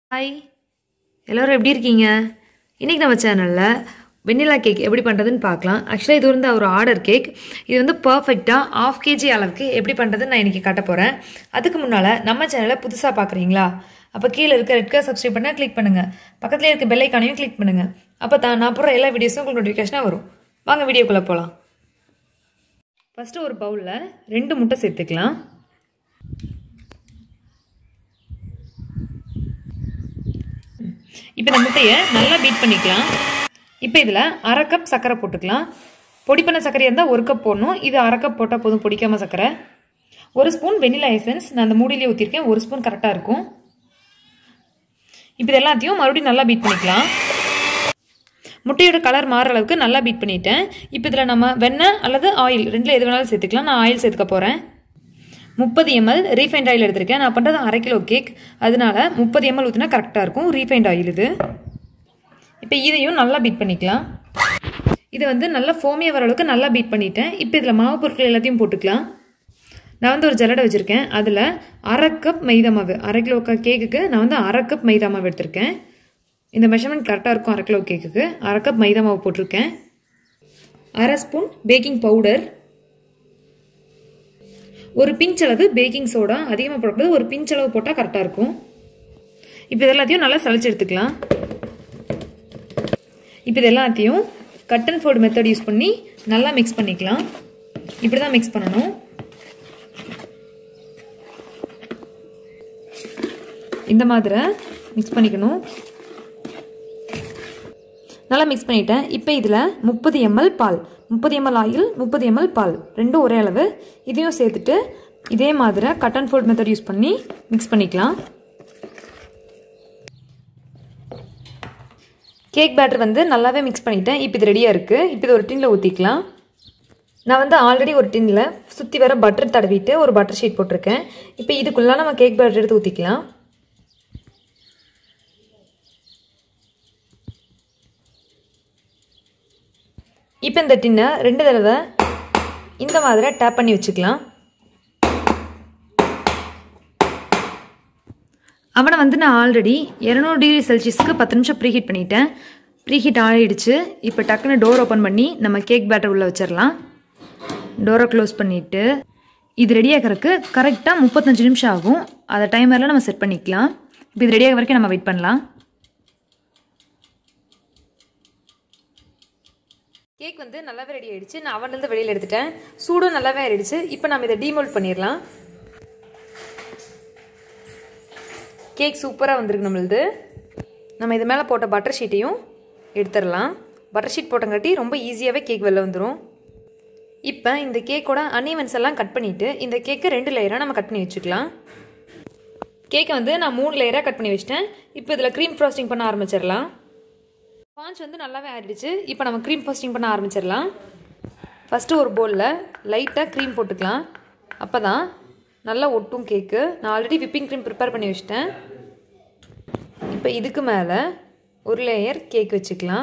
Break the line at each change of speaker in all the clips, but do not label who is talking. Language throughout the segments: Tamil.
ஹாய் எல்லோரும் எப்படி இருக்கீங்க இன்றைக்கி நம்ம சேனலில் வெண்ணிலா கேக் எப்படி பண்ணுறதுன்னு பார்க்கலாம் ஆக்சுவலாக இது வந்து ஒரு ஆர்டர் கேக் இது வந்து பர்ஃபெக்டாக ஆஃப் கேஜி அளவுக்கு எப்படி பண்ணுறதுன்னு நான் இன்றைக்கி காட்ட போகிறேன் அதுக்கு முன்னால் நம்ம சேனலை புதுசாக பார்க்குறீங்களா அப்போ கீழே இருக்க ரெட் கலர் சப்ஸ்கிரைப் பண்ணால் கிளிக் பண்ணுங்கள் பக்கத்தில் இருக்க பெல் ஐக்கானையும் கிளிக் பண்ணுங்கள் அப்போ தான் நான் போடுற எல்லா வீடியோஸும் உங்களுக்கு நோட்டிஃபிகேஷனாக வரும் வாங்க வீடியோக்குள்ளே போகலாம் ஃபஸ்ட்டு ஒரு பவுலில் ரெண்டு முட்டை சேர்த்துக்கலாம் இப்போ இந்த முட்டையை நல்லா பீட் பண்ணிக்கலாம் இப்போ இதில் அரை கப் சர்க்கரை போட்டுக்கலாம் பொடி பண்ண சர்க்கரையாக இருந்தால் ஒரு கப் போடணும் இது அரை கப் போட்டால் போதும் பொடிக்காமல் சர்க்கரை ஒரு ஸ்பூன் வெனிலா எசன்ஸ் நான் அந்த மூடியிலே ஊற்றிருக்கேன் ஒரு ஸ்பூன் கரெக்டாக இருக்கும் இப்போ இது எல்லாத்தையும் மறுபடியும் நல்லா பீட் பண்ணிக்கலாம் முட்டையோட கலர் மாறுற அளவுக்கு நல்லா பீட் பண்ணிட்டேன் இப்போ இதில் நம்ம வெண்ணெய் அல்லது ஆயில் ரெண்டில் எது வேணாலும் சேர்த்துக்கலாம் நான் ஆயில் சேர்த்துக்க போகிறேன் முப்பது எம்எல் ரீஃபைண்ட் ஆயில் எடுத்திருக்கேன் நான் பண்ணுறது அரை கிலோ கேக் அதனால முப்பது எம்எல் ஊற்றினா கரெக்டாக இருக்கும் ரீஃபைண்ட் ஆயில் இது இப்போ இதையும் நல்லா பீட் பண்ணிக்கலாம் இதை வந்து நல்லா ஃபோமியாக வர அளவுக்கு நல்லா பீட் பண்ணிட்டேன் இப்போ இதில் மாவு பொருட்கள் எல்லாத்தையும் போட்டுக்கலாம் நான் வந்து ஒரு ஜல்லடை வச்சுருக்கேன் அதில் அரை கப் மைதா மாவு அரை கிலோ கேக்குக்கு நான் வந்து அரை கப் மைதா மாவு எடுத்திருக்கேன் இந்த மெஷர்மெண்ட் கரெக்டாக இருக்கும் அரை கிலோ கேக்குக்கு அரை கப் மைதா மாவு போட்டிருக்கேன் அரை ஸ்பூன் பேக்கிங் பவுடர் ஒரு பிஞ்ச் அளவு பேக்கிங் சோடா அதிகமாக போடக்கூடாது ஒரு பிஞ்ச் அளவு போட்டால் கரெக்டாக இருக்கும் இப்போ இது எல்லாத்தையும் நல்லா சளிச்சு எடுத்துக்கலாம் இப்போ இது எல்லாத்தையும் cut and fold method use பண்ணி நல்லா மிக்ஸ் பண்ணிக்கலாம் இப்படி தான் மிக்ஸ் பண்ணணும் இந்த மாதிரி மிக்ஸ் பண்ணிக்கணும் நல்லா மிக்ஸ் பண்ணிட்டேன் இப்போ இதில் முப்பது எம்எல் பால் முப்பது எம்எல் ஆயில் முப்பது எம்எல் பால் ரெண்டும் ஒரே அளவு இதையும் சேர்த்துட்டு இதே மாதிரி cut and fold method use பண்ணி மிக்ஸ் பண்ணிக்கலாம் கேக் பேட்டர் வந்து நல்லாவே மிக்ஸ் பண்ணிட்டேன் இப்போ இது ரெடியாக இருக்குது இப்போ இது ஒரு டின்னில் ஊற்றிக்கலாம் நான் வந்து ஆல்ரெடி ஒரு டின்னில் சுற்றி வர பட்டர் தடவிட்டு ஒரு பட்டர் ஷீட் போட்டிருக்கேன் இப்போ இதுக்குள்ளே நம்ம கேக் பேட்டர் எடுத்து ஊற்றிக்கலாம் இப்போ இந்த டின்னை ரெண்டு தடவை இந்த மாதிரி டேப் பண்ணி வச்சுக்கலாம் அவனை வந்து நான் ஆல்ரெடி இரநூறு டிகிரி செல்சியஸ்க்கு பத்து நிமிஷம் ப்ரீஹீட் பண்ணிட்டேன் ப்ரீஹீட் ஆகிடுச்சு இப்போ டக்குன்னு டோர் ஓப்பன் பண்ணி நம்ம கேக் பேட்டர் உள்ளே வச்சிடலாம் டோரை க்ளோஸ் பண்ணிவிட்டு இது ரெடியாகிறதுக்கு கரெக்டாக முப்பத்தஞ்சு நிமிஷம் ஆகும் அதை டைமரில் நம்ம செட் பண்ணிக்கலாம் இப்போ இது ரெடியாக வரைக்கும் நம்ம வெயிட் பண்ணலாம் கேக் வந்து நல்லாவே ரெடி ஆயிடுச்சு நான் அவன்லேருந்து வெளியில் எடுத்துட்டேன் சூடும் நல்லாவே ஆயிடுச்சு இப்போ நம்ம இதை டீமோல்ட் பண்ணிடலாம் கேக் சூப்பராக வந்திருக்கு நம்மளது நம்ம இது மேலே போட்ட பட்டர் ஷீட்டையும் எடுத்துடலாம் பட்டர் ஷீட் போட்டங்காட்டி ரொம்ப ஈஸியாகவே கேக் வெளில வந்துடும் இப்போ இந்த கேக்கோட அன்இவன்ஸ் எல்லாம் கட் பண்ணிவிட்டு இந்த கேக்கை ரெண்டு லேயராக நம்ம கட் பண்ணி வச்சுக்கலாம் கேக்கை வந்து நான் மூணு லேயராக கட் பண்ணி வச்சிட்டேன் இப்போ இதில் க்ரீம் ஃப்ரோஸ்டிங் பண்ண ஆரம்பிச்சிடலாம் ஸ்பாஞ்ச் வந்து நல்லாவே ஆறிடுச்சு இப்போ நம்ம க்ரீம் ஃபஸ்டிங் பண்ண ஆரம்பிச்சிடலாம் ஃபஸ்ட்டு ஒரு பவுலில் லைட்டாக க்ரீம் போட்டுக்கலாம் அப்போ தான் நல்லா ஒட்டும் கேக்கு நான் ஆல்ரெடி விப்பிங் க்ரீம் ப்ரிப்பேர் பண்ணி வச்சிட்டேன் இப்போ இதுக்கு மேலே ஒரு லேயர் கேக் வச்சுக்கலாம்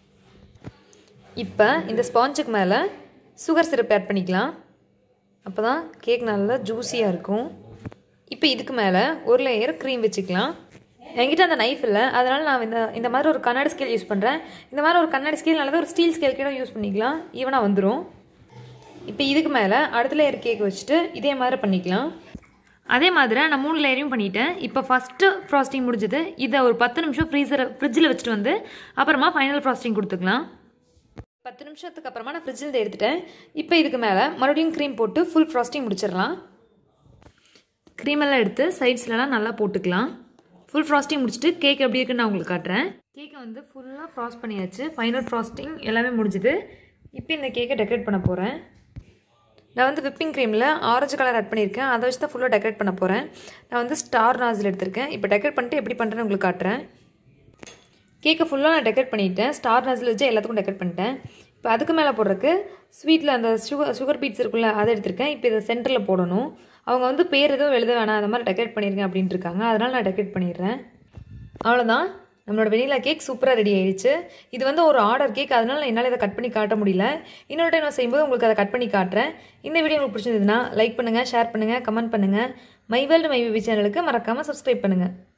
இப்போ இந்த ஸ்பாஞ்சுக்கு மேலே சுகர் சிரப் ஆட் பண்ணிக்கலாம் அப்போ தான் கேக் நல்லா ஜூஸியாக இருக்கும் இப்போ இதுக்கு மேலே ஒரு லேயர் க்ரீம் வச்சுக்கலாம் என்கிட்ட அந்த நைஃப் இல்லை அதனால் நான் இந்த இந்த மாதிரி ஒரு கண்ணாடி ஸ்கேல் யூஸ் பண்ணுறேன் இந்த மாதிரி ஒரு கண்ணாடி ஸ்கேல் அல்லது ஒரு ஸ்டீல் ஸ்கேல் கூட யூஸ் பண்ணிக்கலாம் ஈவனாக வந்துடும் இப்போ இதுக்கு மேலே அடுத்த லேயர் கேக் வச்சுட்டு இதே மாதிரி பண்ணிக்கலாம் அதே மாதிரி நான் மூணு லேயரையும் பண்ணிட்டேன் இப்போ ஃபஸ்ட்டு ஃப்ராஸ்டிங் முடிஞ்சது இதை ஒரு பத்து நிமிஷம் ஃப்ரீசரை ஃப்ரிட்ஜில் வச்சுட்டு வந்து அப்புறமா ஃபைனல் ஃப்ராஸ்டிங் கொடுத்துக்கலாம் பத்து நிமிஷத்துக்கு அப்புறமா நான் ஃப்ரிட்ஜில் எடுத்துட்டேன் இப்போ இதுக்கு மேலே மறுபடியும் க்ரீம் போட்டு ஃபுல் ஃப்ராஸ்டிங் முடிச்சிடலாம் க்ரீமெல்லாம் எடுத்து சைட்ஸ்லலாம் நல்லா போட்டுக்கலாம் ஃபுல் ஃப்ராஸ்டிங் முடிச்சுட்டு கேக் எப்படி இருக்குன்னு நான் உங்களுக்கு காட்டுறேன் கேக்கை வந்து ஃபுல்லாக ஃப்ராஸ்ட் பண்ணியாச்சு ஃபைனல் ஃப்ராஸ்டிங் எல்லாமே முடிஞ்சுது இப்போ இந்த கேக்கை டெக்கரேட் பண்ண போகிறேன் நான் வந்து விப்பிங் க்ரீமில் ஆரஞ்சு கலர் ஆட் பண்ணியிருக்கேன் அதை வச்சு தான் ஃபுல்லாக டெக்கரேட் பண்ண போகிறேன் நான் வந்து ஸ்டார் நாசில் எடுத்திருக்கேன் இப்போ டெக்கரேட் பண்ணிட்டு எப்படி பண்ணுறேன்னு உங்களுக்கு காட்டுறேன் கேக்கை ஃபுல்லாக நான் டெக்கரேட் பண்ணிட்டேன் ஸ்டார் நாசில் வச்சு எல்லாத்துக்கும் டெக்கரேட் பண்ணிட்டேன் இப்போ அதுக்கு மேலே போடுறதுக்கு ஸ்வீட்டில் அந்த சுகர் சுகர் பீட்ஸ் இருக்குல்ல அதை எடுத்திருக்கேன் இப்போ இதை சென்டரில் போடணும் அவங்க வந்து பேர் எதுவும் எழுத வேணாம் அந்த மாதிரி டெக்கரேட் பண்ணியிருக்கேன் அப்படின்ட்டு இருக்காங்க அதனால் நான் டெக்கரேட் பண்ணிடுறேன் அவ்வளோதான் நம்மளோட வெனிலா கேக் சூப்பராக ரெடி ஆயிடுச்சு இது வந்து ஒரு ஆர்டர் கேக் அதனால என்னால் இதை கட் பண்ணி காட்ட முடியல இன்னொரு டைம் நான் செய்யும்போது உங்களுக்கு அதை கட் பண்ணி காட்டுறேன் இந்த வீடியோ உங்களுக்கு பிடிச்சிருந்ததுன்னா லைக் பண்ணுங்கள் ஷேர் பண்ணுங்கள் கமெண்ட் பண்ணுங்கள் மை வேர்ல்டு மை பேபி சேனலுக்கு மறக்காமல் சப்ஸ்கிரைப் பண்ணுங்கள்